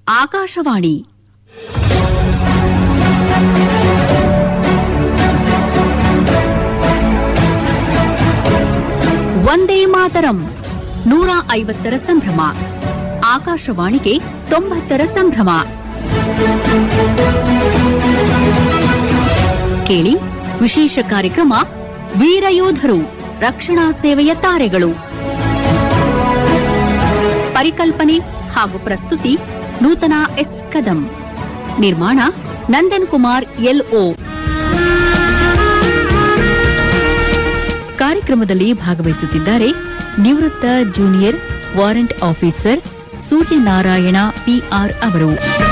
ಆಕಾಶವಾಣಿ ವಂದೇ ಮಾತರಂ ನೂರ ಐವತ್ತರ ಸಂಭ್ರಮ ಆಕಾಶವಾಣಿಗೆ ತೊಂಬತ್ತರ ಸಂಭ್ರಮ ಕೇಳಿ ವಿಶೇಷ ಕಾರ್ಯಕ್ರಮ ವೀರಯೋಧರು ರಕ್ಷಣಾ ಸೇವೆಯ ತಾರೆಗಳು ಪರಿಕಲ್ಪನೆ ಹಾಗೂ ಪ್ರಸ್ತುತಿ ನೂತನ ಎಸ್ ಕದಂ ನಿರ್ಮಾಣ ನಂದನ್ ಕುಮಾರ್ ಎಲ್ಒ ಕಾರ್ಯಕ್ರಮದಲ್ಲಿ ಭಾಗವಹಿಸುತ್ತಿದ್ದಾರೆ ನಿವೃತ್ತ junior warrant officer Suryanarayana PR ಅವರು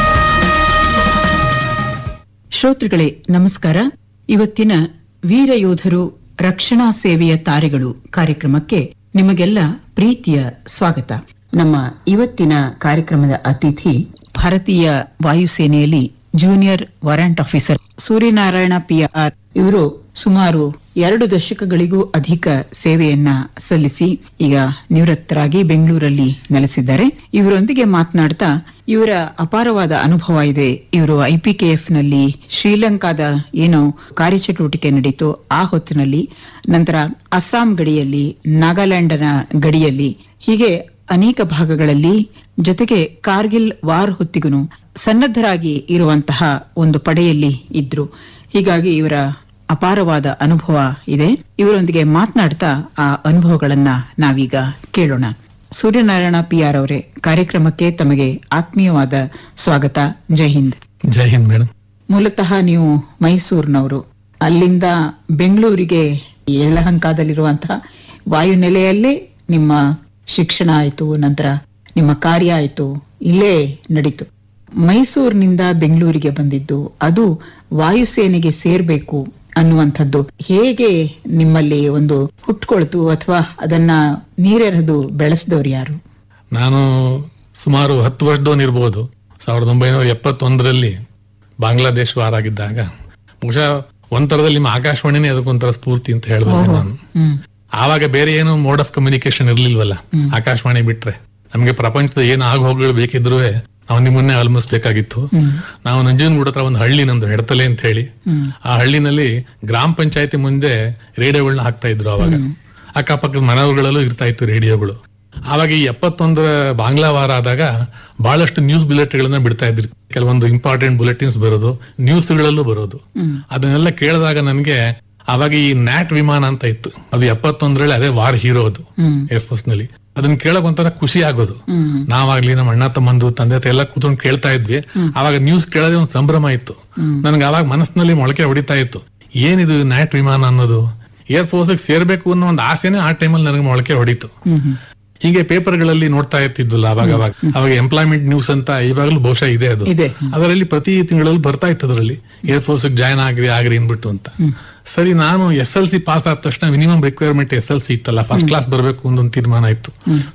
ಶ್ರೋತೃಗಳೇ ನಮಸ್ಕಾರ ಇವತ್ತಿನ ವೀರಯೋಧರು ರಕ್ಷಣಾ ಸೇವೆಯ ತಾರೆಗಳು ಕಾರ್ಯಕ್ರಮಕ್ಕೆ ನಿಮಗೆಲ್ಲ ಪ್ರೀತಿಯ ಸ್ವಾಗತ ನಮ್ಮ ಇವತ್ತಿನ ಕಾರ್ಯಕ್ರಮದ ಅತಿಥಿ ಭಾರತೀಯ ವಾಯುಸೇನೆಯಲ್ಲಿ junior warrant officer Suryanarayana PR ಇವರು ಸುಮಾರು ಎರಡು ದಶಕಗಳಿಗೂ ಅಧಿಕ ಸೇವೆಯನ್ನ ಸಲ್ಲಿಸಿ ಈಗ ನಿವೃತ್ತರಾಗಿ ಬೆಂಗಳೂರಲ್ಲಿ ನೆಲೆಸಿದ್ದಾರೆ ಇವರೊಂದಿಗೆ ಮಾತನಾಡ್ತಾ ಇವರ ಅಪಾರವಾದ ಅನುಭವ ಇದೆ ಇವರು ಐಪಿಕೆಎಫ್ ನಲ್ಲಿ ಶ್ರೀಲಂಕಾದ ಏನು ಕಾರ್ಯಚಟುವಟಿಕೆ ನಡೀತು ಆ ಹೊತ್ತಿನಲ್ಲಿ ನಂತರ ಅಸ್ಸಾಂ ಗಡಿಯಲ್ಲಿ ನಾಗಾಲ್ಯಾಂಡ್ನ ಗಡಿಯಲ್ಲಿ ಹೀಗೆ ಅನೇಕ ಭಾಗಗಳಲ್ಲಿ ಜೊತೆಗೆ ಕಾರ್ಗಿಲ್ ವಾರ್ ಹೊತ್ತಿಗೂ ಸನ್ನದ್ಧರಾಗಿ ಇರುವಂತಹ ಒಂದು ಪಡೆಯಲ್ಲಿ ಇದ್ರು ಹೀಗಾಗಿ ಇವರ ಅಪಾರವಾದ ಅನುಭವ ಇದೆ ಇವರೊಂದಿಗೆ ಮಾತನಾಡ್ತಾ ಆ ಅನುಭವಗಳನ್ನ ನಾವೀಗ ಕೇಳೋಣ ಸೂರ್ಯನಾರಾಯಣ ಪಿ ಆರ್ ಅವರೇ ಕಾರ್ಯಕ್ರಮಕ್ಕೆ ತಮಗೆ ಆತ್ಮೀಯವಾದ ಸ್ವಾಗತ ಜೈ ಹಿಂದ್ ಜೈ ಹಿಂದ್ ಮೇಡಮ್ ಮೂಲತಃ ನೀವು ಮೈಸೂರಿನವರು ಅಲ್ಲಿಂದ ಬೆಂಗಳೂರಿಗೆ ಯಲಹಂಕದಲ್ಲಿರುವಂತಹ ವಾಯುನೆಲೆಯಲ್ಲೇ ನಿಮ್ಮ ಶಿಕ್ಷಣ ಆಯಿತು ನಂತರ ನಿಮ್ಮ ಕಾರ್ಯ ಆಯಿತು ಇಲ್ಲೇ ನಡೀತು ಮೈಸೂರಿನಿಂದ ಬೆಂಗಳೂರಿಗೆ ಬಂದಿದ್ದು ಅದು ವಾಯುಸೇನೆಗೆ ಸೇರ್ಬೇಕು ಅನ್ನುವಂಥದ್ದು ಹೇಗೆ ನಿಮ್ಮಲ್ಲಿ ಒಂದು ಹುಟ್ಕೊಳ್ತು ಅಥವಾ ಅದನ್ನ ನೀರೆರೆದು ಬೆಳೆಸಿದವ್ರು ಯಾರು ನಾನು ಸುಮಾರು ಹತ್ತು ವರ್ಷದವನಿರ್ಬೋದು ಸಾವಿರದ ಒಂಬೈನೂರ ಎಪ್ಪತ್ತೊಂದರಲ್ಲಿ ಬಾಂಗ್ಲಾದೇಶ ವಾರ ಆಗಿದ್ದಾಗ ಬಹುಶಃ ಒಂಥರದಲ್ಲಿ ನಿಮ್ಮ ಆಕಾಶವಾಣಿನೇ ಅದಕ್ಕೊಂಥರ ಸ್ಫೂರ್ತಿ ಅಂತ ಹೇಳ್ಬೋದು ನಾನು ಹ್ಮ್ ಆವಾಗ ಬೇರೆ ಏನು ಮೋಡ್ ಆಫ್ ಕಮ್ಯುನಿಕೇಶನ್ ಇರ್ಲಿಲ್ವಲ್ಲ ಆಕಾಶವಾಣಿ ಬಿಟ್ರೆ ನಮಗೆ ಪ್ರಪಂಚದ ಏನು ಆಗ ಹೋಗ್ಗಳು ಬೇಕಿದ್ರು ನಾವು ನಿಮ್ಮನ್ನೇ ಅಲ್ಮಿಸ್ಬೇಕಾಗಿತ್ತು ಹ್ಮ್ ನಾವು ನಂಜನಗೂಡ ಹತ್ರ ಒಂದು ಹಳ್ಳಿ ನಮ್ದು ಹೆಡ್ತಲೆ ಅಂತ ಹೇಳಿ ಹ್ಮ್ ಆ ಹಳ್ಳಿನಲ್ಲಿ ಗ್ರಾಮ ಪಂಚಾಯತಿ ಮುಂದೆ ರೇಡಿಯೋಗಳನ್ನ ಹಾಕ್ತಾ ಇದ್ರು ಅವಾಗ ಅಕ್ಕಪಕ್ಕದ ಮನೆಗಳಲ್ಲೂ ಇರ್ತಾ ಇತ್ತು ರೇಡಿಯೋಗಳು ಆವಾಗ ಈ ಎಪ್ಪತ್ತೊಂದರ ಬಾಂಗ್ಲಾ ವಾರ ಆದಾಗ ಬಹಳಷ್ಟು ನ್ಯೂಸ್ ಬುಲೆಟ್ಗಳನ್ನ ಬಿಡ್ತಾ ಇದ್ರು ಕೆಲವೊಂದು ಇಂಪಾರ್ಟೆಂಟ್ ಬುಲೆಟಿನ್ಸ್ ಬರೋದು ನ್ಯೂಸ್ಗಳಲ್ಲೂ ಬರೋದು ಹ್ಮ್ ಅದನ್ನೆಲ್ಲ ಕೇಳಿದಾಗ ನನ್ಗೆ ಅವಾಗ ಈ ನ್ಯಾಟ್ ವಿಮಾನ ಅಂತ ಇತ್ತು ಅದು ಎಪ್ಪತ್ತೊಂದರಲ್ಲಿ ಅದೇ ವಾರ್ ಹೀರೋ ಅದು ಹ್ಮ್ ಏರ್ಫೋರ್ಸ್ ನಲ್ಲಿ ಅದನ್ನ ಕೇಳಕ್ ಒಂಥರ ಖುಷಿ ಆಗೋದು ಹ್ಮ್ ನಾವಾಗ್ಲಿ ನಮ್ಮ ಅಣ್ಣ ತಮ್ಮಂದು ತಂದೆ ತಾಯಿ ಎಲ್ಲ ಕೂತ್ಕೊಂಡು ಕೇಳ್ತಾ ಇದ್ವಿ ಅವಾಗ ನ್ಯೂಸ್ ಕೇಳೋದೇ ಒಂದು ಸಂಭ್ರಮ ಇತ್ತು ನನ್ಗೆ ಅವಾಗ ಮನಸ್ಸಿನಲ್ಲಿ ಮೊಳಕೆ ಹೊಡಿತಾ ಇತ್ತು ಏನಿದು ನ್ಯಾಟ್ ವಿಮಾನ ಅನ್ನೋದು ಏರ್ ಫೋರ್ಸ್ ಸೇರ್ಬೇಕು ಅನ್ನೋ ಒಂದು ಆಸೆನೇ ಆ ಟೈಮಲ್ಲಿ ನನಗೆ ಮೊಳಕೆ ಹೊಡಿತು ಹ್ಮ್ ಹ್ಮ್ ಹೀಗೆ ಪೇಪರ್ಗಳಲ್ಲಿ ನೋಡ್ತಾ ಇರ್ತಿದ್ವಲ್ಲ ಅವಾಗ ಅವಾಗ ಅವಾಗ ಎಂಪ್ಲಾಯ್ಮೆಂಟ್ ನ್ಯೂಸ್ ಅಂತ ಇವಾಗಲೂ ಬಹುಶಃ ಇದೆ ಅದು ಇದೆ ಅದರಲ್ಲಿ ಪ್ರತಿ ತಿಂಗಳಲ್ಲಿ ಬರ್ತಾ ಇತ್ತು ಅದರಲ್ಲಿ ಏರ್ ಫೋರ್ಸ್ ಜಾಯ್ನ್ ಆಗ್ರಿ ಆಗ್ರಿ ಅನ್ಬಿಟ್ಟು ಅಂತ ಸರಿ ನಾನು ಎಸ್ ಎಲ್ ಸಿ ಪಾಸ್ ಆದ ತಕ್ಷಣ minimum requirement S L C ಇತ್ತಲ್ಲ ಫಸ್ಟ್ ಕ್ಲಾಸ್ ಬರಬೇಕು ಒಂದೊಂದು ತೀರ್ಮಾನ ಇತ್ತು